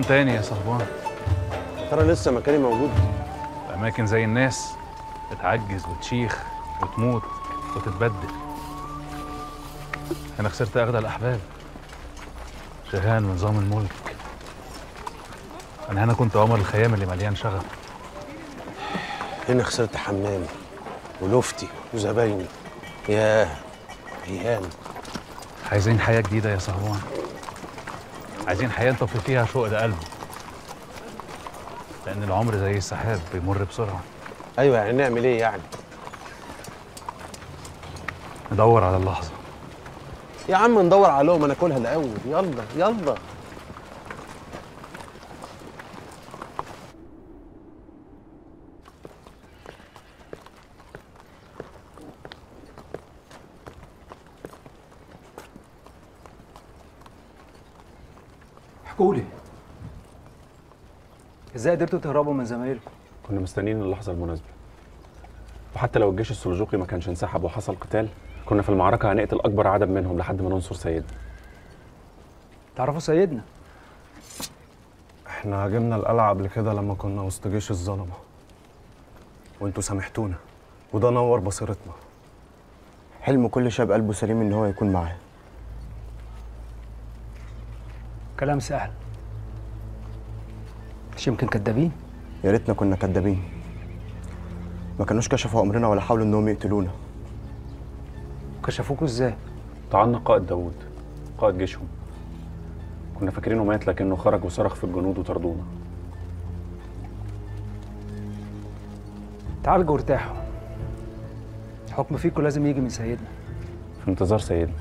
تاني يا صهبان ترى لسه مكاني موجود أماكن زي الناس بتعجز وتشيخ وتموت وتتبدل أنا خسرت أغلى الأحباب شهان ونظام الملك أنا هنا كنت عمر الخيام اللي مليان شغف هنا خسرت حمامي ولفتي وزبايني ياه ايام عايزين حياة جديدة يا صهوان عايزين حياة نطفي فيها شوق القلب لأن العمر زي السحاب بيمر بسرعة ايوه يعني نعمل ايه يعني ندور على اللحظة يا عم ندور على لقمه ناكلها الاول يلا يلا احكوا لي ازاي قدرتوا تهربوا من زمايلكم كنا مستنيين اللحظة المناسبة وحتى لو الجيش السلجوقي ما كانش انسحب وحصل قتال كنا في المعركة هنقتل أكبر عدد منهم لحد ما ننصر سيدنا تعرفوا سيدنا احنا هاجمنا القلعة قبل كده لما كنا وسط جيش الظلمة وانتوا سامحتونا وده نور بصيرتنا حلم كل شاب قلبه سليم ان هو يكون معاه كلام سهل مش يمكن كدابين يا ريتنا كنا كدابين ما كانوش كشفوا امرنا ولا حاولوا انهم يقتلونا كشفوكوا ازاي طعنا قائد داوود قائد جيشهم كنا فاكرينه مات لكنه خرج وصرخ في الجنود وطردونا تعالجوا وارتاحوا الحكم فيكم لازم يجي من سيدنا في انتظار سيدنا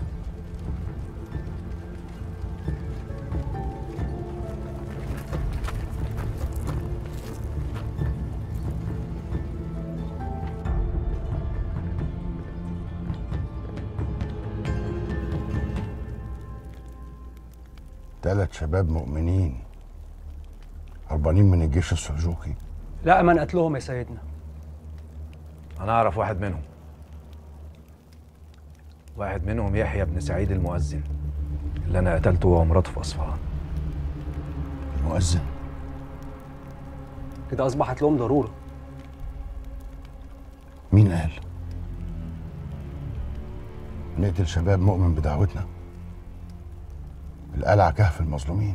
ثلاث شباب مؤمنين هربانين من الجيش السلجوقي لا امان قتلهم يا سيدنا أنا أعرف واحد منهم واحد منهم يحيى بن سعيد المؤذن اللي أنا قتلته هو ومراته في أصفهان المؤذن كده اصبحت لهم ضروره مين قال نقتل شباب مؤمن بدعوتنا القلعة كهف المظلومين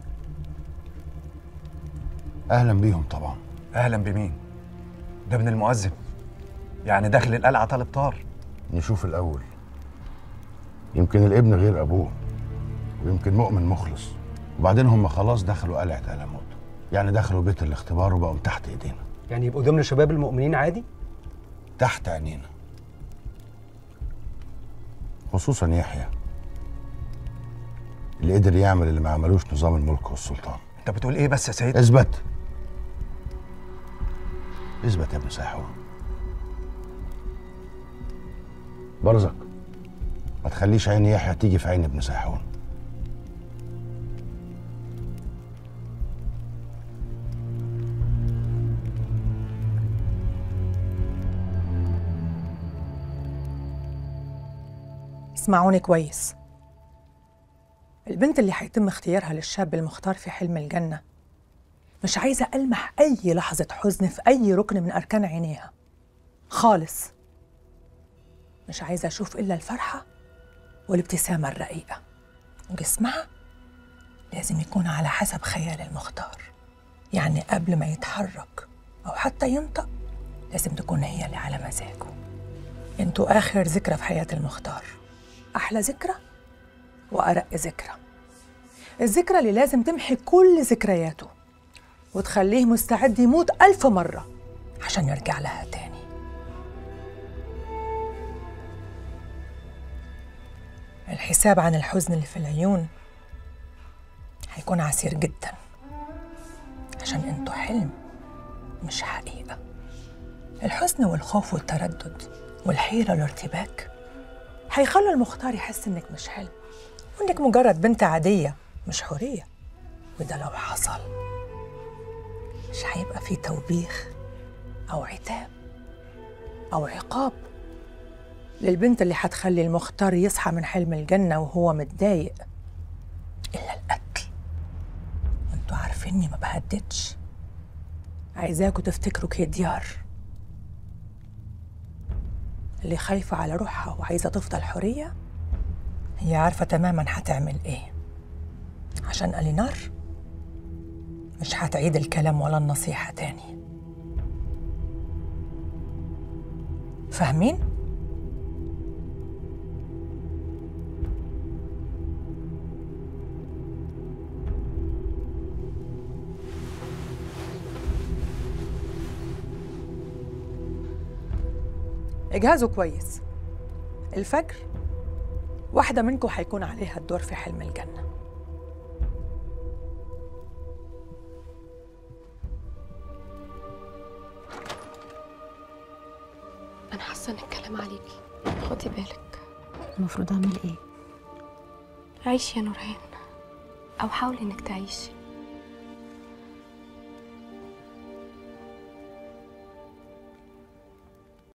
أهلا بيهم طبعا أهلا بمين؟ ده ابن المؤذن يعني داخل القلعة طالب طار نشوف الأول يمكن الابن غير أبوه ويمكن مؤمن مخلص وبعدين هم خلاص دخلوا قلعة ألموت يعني دخلوا بيت الاختبار وبقوا تحت إيدينا يعني يبقوا ضمن شباب المؤمنين عادي تحت عينينا خصوصا يحيى اللي قدر يعمل اللي ما عملوش نظام الملك والسلطان أنت بتقول إيه بس يا سيد؟ اثبت اثبت يا ابن ساحون برزك ما تخليش عين يحيى تيجي في عين ابن ساحون اسمعوني كويس البنت اللي هيتم اختيارها للشاب المختار في حلم الجنة مش عايزة ألمح أي لحظة حزن في أي ركن من أركان عينيها خالص مش عايزة أشوف إلا الفرحة والابتسامة الرقيقة وجسمها لازم يكون على حسب خيال المختار يعني قبل ما يتحرك أو حتى ينطق لازم تكون هي اللي على مزاجه انتوا آخر ذكرى في حياة المختار أحلى ذكرى وأرق ذكرى الذكرى اللي لازم تمحي كل ذكرياته وتخليه مستعد يموت ألف مرة عشان يرجع لها تاني الحساب عن الحزن اللي في العيون هيكون عسير جدا عشان انتوا حلم مش حقيقة الحزن والخوف والتردد والحيرة والارتباك هيخلوا المختار يحس انك مش حلم وانك مجرد بنت عادية مش حورية وده لو حصل مش هيبقى فيه توبيخ أو عتاب أو عقاب للبنت اللي هتخلي المختار يصحى من حلم الجنة وهو متضايق إلا القتل وانتوا عارفين إني ما بهددش عايزاكوا تفتكروا كي ديار اللي خايفة على روحها وعايزة تفضل حرية هي عارفة تماما هتعمل ايه عشان ألينار مش هتعيد الكلام ولا النصيحة تاني فاهمين؟ اجهزوا كويس الفجر واحدة منكم هيكون عليها الدور في حلم الجنة أنا حاسة إن الكلام عليكي خدي بالك المفروض اعمل ايه عيشي يا نورهان أو حاولي إنك تعيشي